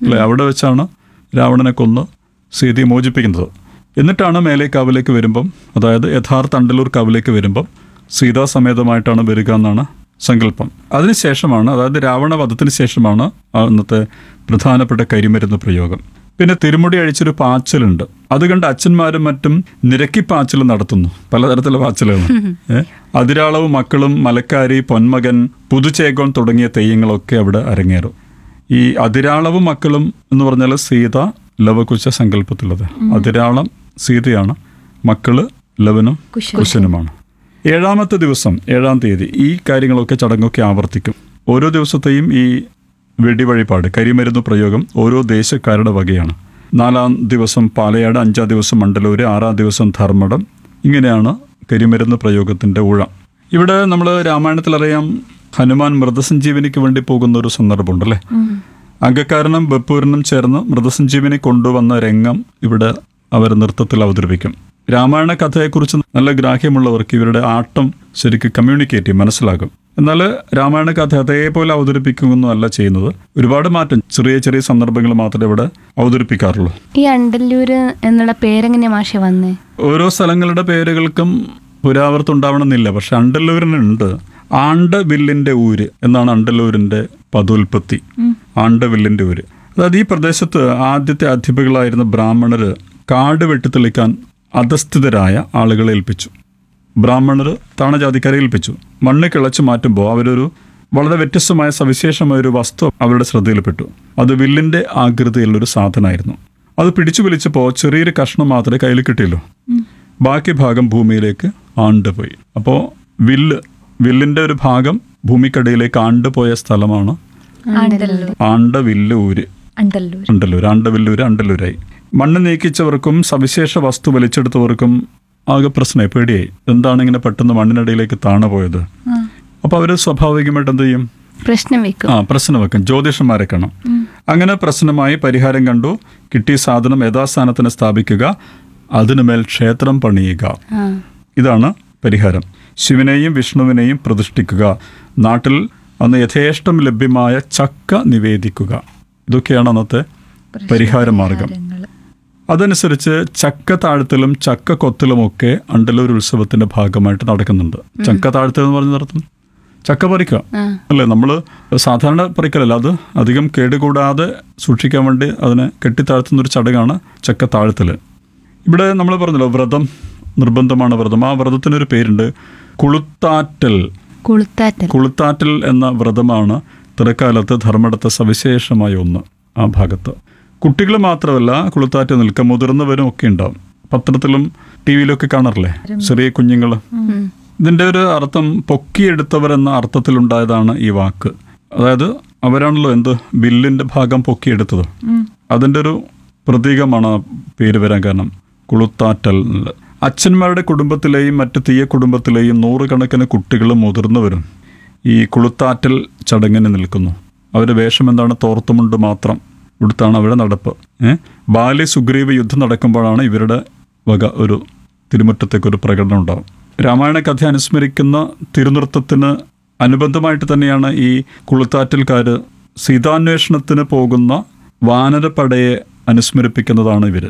അല്ലെ അവിടെ വെച്ചാണ് രാവണനെ കൊന്ന് സീതയെ മോചിപ്പിക്കുന്നത് എന്നിട്ടാണ് മേലേക്കാവിലേക്ക് വരുമ്പം അതായത് യഥാർത്ഥ അണ്ടലൂർ കാവിലേക്ക് വരുമ്പം സീതാസമേതമായിട്ടാണ് വരിക എന്നാണ് സങ്കല്പം അതിനുശേഷമാണ് അതായത് രാവണ വധത്തിന് ശേഷമാണ് അന്നത്തെ പ്രധാനപ്പെട്ട കരിമരുന്ന് പ്രയോഗം പിന്നെ തിരുമുടി അഴിച്ചൊരു പാച്ചലുണ്ട് അത് കണ്ട് അച്ഛന്മാരും മറ്റും നിരക്കി പാച്ചൽ നടത്തുന്നു പലതരത്തിലുള്ള പാച്ചലുകൾ ഏഹ് അതിരാളവും മക്കളും മലക്കാരി പൊന്മകൻ പുതുചേകോൺ തുടങ്ങിയ തെയ്യങ്ങളൊക്കെ അവിടെ അരങ്ങേറും ഈ അതിരാളവും മക്കളും എന്ന് പറഞ്ഞാൽ സീത ലവകുശ സങ്കല്പത്തിലുള്ളത് അതിരാളം സീതയാണ് മക്കള് ലവനും കുശനുമാണ് ഏഴാമത്തെ ദിവസം ഏഴാം തീയതി ഈ കാര്യങ്ങളൊക്കെ ചടങ്ങൊക്കെ ആവർത്തിക്കും ഓരോ ദിവസത്തെയും ഈ വെടിവഴിപാട് കരിമരുന്ന് പ്രയോഗം ഓരോ ദേശക്കാരുടെ വകയാണ് നാലാം ദിവസം പാലയാട് അഞ്ചാം ദിവസം മണ്ഡലൂര് ആറാം ദിവസം ധർമ്മടം ഇങ്ങനെയാണ് കരിമരുന്ന് പ്രയോഗത്തിന്റെ ഊഴം ഇവിടെ നമ്മൾ രാമായണത്തിൽ അറിയാം ഹനുമാൻ മൃതസഞ്ജീവനിക്ക് വേണ്ടി പോകുന്ന ഒരു സന്ദർഭമുണ്ടല്ലേ അംഗക്കാരനും ബപ്പൂരനും ചേർന്ന് മൃതസഞ്ജീവനി കൊണ്ടുവന്ന രംഗം ഇവിടെ അവർ നൃത്തത്തിൽ അവതരിപ്പിക്കും രാമായണ കഥയെക്കുറിച്ച് നല്ല ഗ്രാഹ്യമുള്ളവർക്ക് ഇവരുടെ ആട്ടം ശരിക്കും കമ്മ്യൂണിക്കേറ്റ് ചെയ്യും മനസ്സിലാകും എന്നാൽ രാമായണ കഥ അതേപോലെ അവതരിപ്പിക്കുന്നൊന്നും അല്ല ചെയ്യുന്നത് ഒരുപാട് മാറ്റം ചെറിയ ചെറിയ സന്ദർഭങ്ങൾ മാത്രമേ ഇവിടെ അവതരിപ്പിക്കാറുള്ളൂ ഈ അണ്ടല്ലൂര് എന്നുള്ള പേരെങ്ങനെയാ മാഷ വന്നേ ഓരോ സ്ഥലങ്ങളുടെ പേരുകൾക്കും പുരാവർത്തം ഉണ്ടാവണമെന്നില്ല പക്ഷെ അണ്ടല്ലൂരിനുണ്ട് ആണ്ട വില്ലിന്റെ ഊര് എന്നാണ് അണ്ടല്ലൂരിന്റെ പദോൽപത്തി ആണ്ട വില്ലിന്റെ ഊര് അതായത് ഈ പ്രദേശത്ത് ആദ്യത്തെ അധിപകളായിരുന്ന ബ്രാഹ്മണര് കാട് വെട്ടിത്തെളിക്കാൻ അധസ്ഥിതരായ ആളുകളെ ഏൽപ്പിച്ചു ബ്രാഹ്മണർ താണജാതിക്കാരെ ഏൽപ്പിച്ചു മണ്ണ് കിളച്ചു മാറ്റുമ്പോൾ അവരൊരു വളരെ വ്യത്യസ്തമായ സവിശേഷമായ ഒരു വസ്തു അവരുടെ ശ്രദ്ധയിൽപ്പെട്ടു അത് വില്ലിന്റെ ആകൃതിയിലുള്ളൊരു സാധനമായിരുന്നു അത് പിടിച്ചു വലിച്ചപ്പോൾ ചെറിയൊരു കഷ്ണം മാത്രമേ കയ്യിൽ കിട്ടിയുള്ളൂ ബാക്കി ഭാഗം ഭൂമിയിലേക്ക് ആണ്ടുപോയി അപ്പോൾ വില്ല് വില്ലിന്റെ ഒരു ഭാഗം ഭൂമിക്കടിയിലേക്ക് ആണ്ടുപോയ സ്ഥലമാണ് അണ്ടല്ലൂർ ആണ്ട വില്ല് ഊര് അണ്ടല്ലൂർ അണ്ടല്ലൂർ ആണ്ടവില്ലൂര് അണ്ടല്ലൂരായി മണ്ണ് നീക്കിച്ചവർക്കും സവിശേഷ വസ്തു വലിച്ചെടുത്തവർക്കും ആകെ പ്രശ്നമായി പേടിയായി എന്താണ് ഇങ്ങനെ പെട്ടെന്ന് മണ്ണിനടിയിലേക്ക് താണു പോയത് അപ്പൊ അവര് സ്വാഭാവികമായിട്ട് എന്ത് ചെയ്യും പ്രശ്നം വെക്കും ആ പ്രശ്നം വെക്കും ജ്യോതിഷന്മാരെ കാണും അങ്ങനെ പ്രശ്നമായി പരിഹാരം കണ്ടു കിട്ടിയ സാധനം യഥാസ്ഥാനത്തിന് സ്ഥാപിക്കുക അതിനുമേൽ ക്ഷേത്രം പണിയുക ആ ഇതാണ് പരിഹാരം ശിവനെയും വിഷ്ണുവിനെയും പ്രതിഷ്ഠിക്കുക നാട്ടിൽ അന്ന് യഥേഷ്ടം ലഭ്യമായ ചക്ക നിവേദിക്കുക ഇതൊക്കെയാണ് അന്നത്തെ പരിഹാര മാർഗം അതനുസരിച്ച് ചക്ക താഴ്ത്തലും ചക്ക കൊത്തലുമൊക്കെ അണ്ടലൂർ ഉത്സവത്തിന്റെ ഭാഗമായിട്ട് നടക്കുന്നുണ്ട് ചക്ക താഴ്ത്തൽ എന്ന് പറഞ്ഞ നടത്തും ചക്ക പറിക്കുക ആ അല്ലേ നമ്മൾ സാധാരണ പറിക്കലല്ല അത് അധികം കേടുകൂടാതെ സൂക്ഷിക്കാൻ വേണ്ടി അതിനെ കെട്ടിത്താഴ്ത്തുന്ന ഒരു ചടങ്ങാണ് ചക്ക താഴ്ത്തല് ഇവിടെ നമ്മൾ പറഞ്ഞല്ലോ വ്രതം നിർബന്ധമാണ് വ്രതം ആ വ്രതത്തിനൊരു പേരുണ്ട് കുളുത്താറ്റൽ കുളുത്താറ്റൽ കുളുത്താറ്റൽ എന്ന വ്രതമാണ് തിരക്കാലത്ത് ധർമ്മടത്തെ സവിശേഷമായ ഒന്ന് ആ ഭാഗത്ത് കുട്ടികൾ മാത്രമല്ല കുളുത്താറ്റ് നിൽക്കുക മുതിർന്നവരും ഒക്കെ ഉണ്ടാവും പത്രത്തിലും ടി വിയിലൊക്കെ കാണാറില്ലേ ചെറിയ കുഞ്ഞുങ്ങൾ ഇതിന്റെ ഒരു അർത്ഥം പൊക്കിയെടുത്തവർ എന്ന അർത്ഥത്തിലുണ്ടായതാണ് ഈ വാക്ക് അതായത് അവരാണല്ലോ എന്ത് ബില്ലിന്റെ ഭാഗം പൊക്കിയെടുത്തത് അതിന്റെ ഒരു പ്രതീകമാണ് ആ പേര് വരാൻ കാരണം കുളുത്താറ്റൽ എന്നുള്ളത്. അച്ഛന്മാരുടെ കുടുംബത്തിലെയും മറ്റ് തീയ കുടുംബത്തിലെയും നൂറുകണക്കിന് കുട്ടികളും മുതിർന്നവരും ഈ കുളുത്താറ്റൽ ചടങ്ങിന് നിൽക്കുന്നു അവരുടെ വേഷം എന്താണ് തോർത്തുമുണ്ട് മാത്രം ഇവിടുത്താണ് അവരുടെ നടപ്പ് ഏഹ് ബാല്യ സുഗ്രീവ യുദ്ധം നടക്കുമ്പോഴാണ് ഇവരുടെ വക ഒരു തിരുമുറ്റത്തേക്ക് ഒരു പ്രകടനം ഉണ്ടാവും രാമായണ കഥ അനുസ്മരിക്കുന്ന തിരുനൃത്തത്തിന് അനുബന്ധമായിട്ട് തന്നെയാണ് ഈ കുളുത്താറ്റൽക്കാർ സീതാന്വേഷണത്തിന് പോകുന്ന വാനരപ്പടയെ അനുസ്മരിപ്പിക്കുന്നതാണ് ഇവര്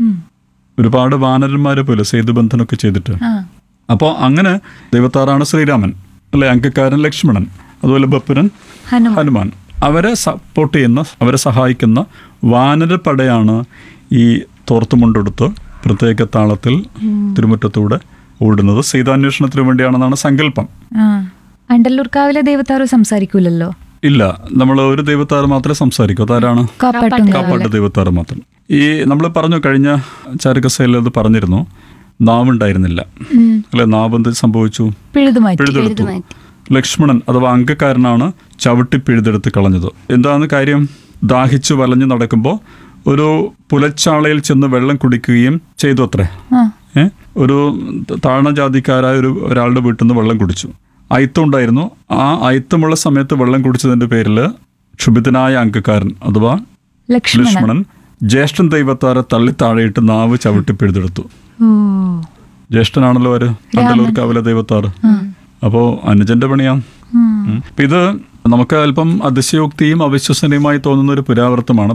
ഒരുപാട് വാനരന്മാരെ പോലെ സേതുബന്ധനൊക്കെ ചെയ്തിട്ട് ആ അപ്പോൾ അങ്ങനെ ദൈവത്താറാണ് ശ്രീരാമൻ അല്ലെ അങ്കക്കാരൻ ലക്ഷ്മണൻ അതുപോലെ ബപ്പുരൻ ഹനുമാൻ ഹനുമാൻ അവരെ സപ്പോർട്ട് ചെയ്യുന്ന അവരെ സഹായിക്കുന്ന വാനരപ്പടയാണ് ഈ തോർത്തുമുണ്ടെടുത്ത് പ്രത്യേക താളത്തിൽ തിരുമുറ്റത്തൂടെ ഓടുന്നത് സീതാന്വേഷണത്തിന് വേണ്ടിയാണെന്നാണ് സങ്കല്പം ആ അണ്ടല്ലൂർക്കാവിലെ ദൈവത്താറ് സംസാരിക്കൂലല്ലോ ഇല്ല നമ്മൾ ഒരു ദൈവത്താറ് മാത്രമേ സംസാരിക്കൂ അതാരാണ് കാപ്പാട്ടും കാപ്പാട്ട് ദൈവത്താറ് മാത്രം ഈ നമ്മൾ പറഞ്ഞു കഴിഞ്ഞ ചാരകസയിൽ അത് പറഞ്ഞിരുന്നു നാവുണ്ടായിരുന്നില്ല അല്ലെ നാവ് എന്ത് സംഭവിച്ചു പിഴുതുമാറ്റി പിഴുതെടുത്തു ലക്ഷ്മണൻ അഥവാ അംഗക്കാരനാണ് ചവിട്ടി പിഴുതെടുത്ത് കളഞ്ഞത് എന്താണ് കാര്യം ദാഹിച്ചു വലഞ്ഞു നടക്കുമ്പോൾ ഒരു പുലച്ചാളയിൽ ചെന്ന് വെള്ളം കുടിക്കുകയും ചെയ്തു അത്രേ ആ ഏ? ഒരു താഴ്ന്ന ജാതിക്കാരായ ഒരു ഒരാളുടെ വീട്ടിൽ നിന്ന് വെള്ളം കുടിച്ചു അയിത്തം ഉണ്ടായിരുന്നു ആ അയിത്തമുള്ള സമയത്ത് വെള്ളം കുടിച്ചതിന്റെ പേരിൽ ക്ഷുഭിതനായ അംഗക്കാരൻ അഥവാ ലക്ഷ്മണൻ ലക്ഷ്മണൻ ജ്യേഷ്ഠൻ ദൈവത്താരെ തള്ളി താഴെയിട്ട് നാവ് ചവിട്ടി പിഴുതെടുത്തു ഓ ജ്യേഷ്ഠനാണല്ലോ അവര് അണ്ടലൂർക്കാവിലെ ദൈവത്താറ് അപ്പോ അനുജന്റെ പണിയാം ഉം. ഉം. അപ്പൊ ഇത് നമുക്ക് അല്പം അതിശയോക്തിയും അവിശ്വസനീയമായി തോന്നുന്ന ഒരു പുരാവർത്തമാണ്